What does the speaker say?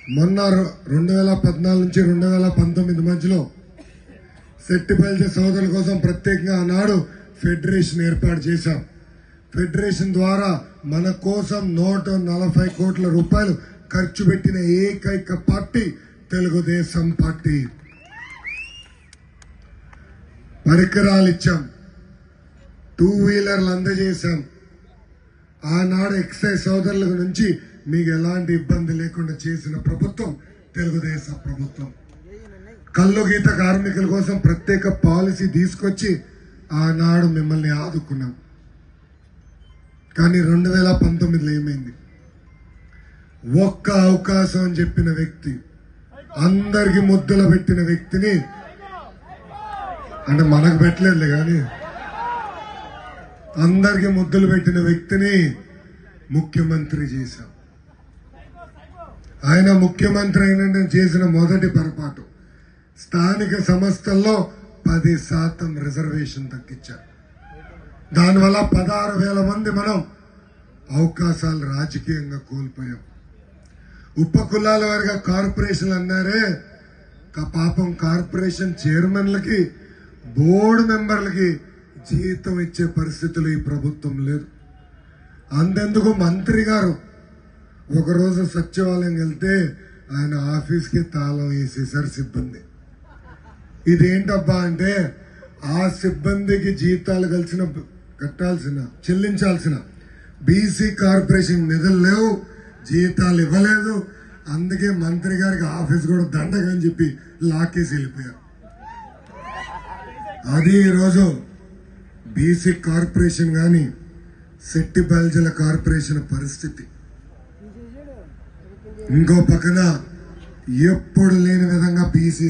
మొన్న రె- రెండు వేల పద్నాలుగు నుంచి రెండు వేల పంతొమ్మిది మధ్యలో సెట్టిపల్లి సోదరుల కోసం ప్రత్యేకంగా ఆనాడు ఫెడరేషన్ ఏర్పాటు చేశాం ఫెడరేషన్ ద్వారా మన కోసం నూట నలభై కోట్ల రూపాయలు ఖర్చు పెట్టిన ఏకైక పార్టీ తెలుగుదేశం పార్టీ పరికరాలు ఇచ్చాం టూ వీలర్లు అందజేశాం ఆనాడు ఎక్సైజ్ సోదరుల నుంచి మీకు ఎలాంటి ఇబ్బంది లేకుండా చేసిన ప్రభుత్వం తెలుగుదేశం ప్రభుత్వం కల్లు గీత కార్మికుల కోసం ప్రత్యేక పాలసీ తీసుకొచ్చి ఆనాడు మిమ్మల్ని ఆదుకున్నాం కానీ రెండు వేల పంతొమ్మిదిలో ఏమైంది ఒక్క అవకాశం అని చెప్పిన వ్యక్తి అందరికి ముద్దులు పెట్టిన వ్యక్తిని అంటే మనకు పెట్టలేదులే కానీ అందరికి ముద్దులు పెట్టిన వ్యక్తిని ముఖ్యమంత్రి చేశాం ఆయన ముఖ్యమంత్రి అయిన చేసిన మొదటి పొరపాటు స్థానిక సంస్థల్లో పది శాతం రిజర్వేషన్ తగ్గించారు దానివల్ల పదహారు వేల మంది మనం అవకాశాలు రాజకీయంగా కోల్పోయాం ఉప కులాల వారిగా కార్పొరేషన్లు అన్నారే కా- పాపం కార్పొరేషన్ చైర్మన్లకి బోర్డు మెంబర్లకి జీతం ఇచ్చే పరిస్థితులు ఈ ప్రభుత్వం లేదు అంతెందుకు మంత్రి గారు ఒకరోజు సచివాలయం వెళ్తే ఆయన ఆఫీస్కి తాళం వేసేసారు సిబ్బంది ఇదేంటబ్బా అంటే ఆ సిబ్బందికి జీతాలు కలిసిన కట్టాల్సిన చెల్లించాల్సిన బీసీ కార్పొరేషన్ నిధులు లేవు జీతాలు ఇవ్వలేదు అందుకే మంత్రి గారికి ఆఫీస్ కూడా దండగా అని చెప్పి లాకేసి వెళ్ళిపోయారు అది ఈరోజు బీసీ కార్పొరేషన్ కానీ శెట్టి బల్జల కార్పొరేషన్ పరిస్థితి ఇంకో పక్కన ఎప్పుడు లేని విధంగా బీసీ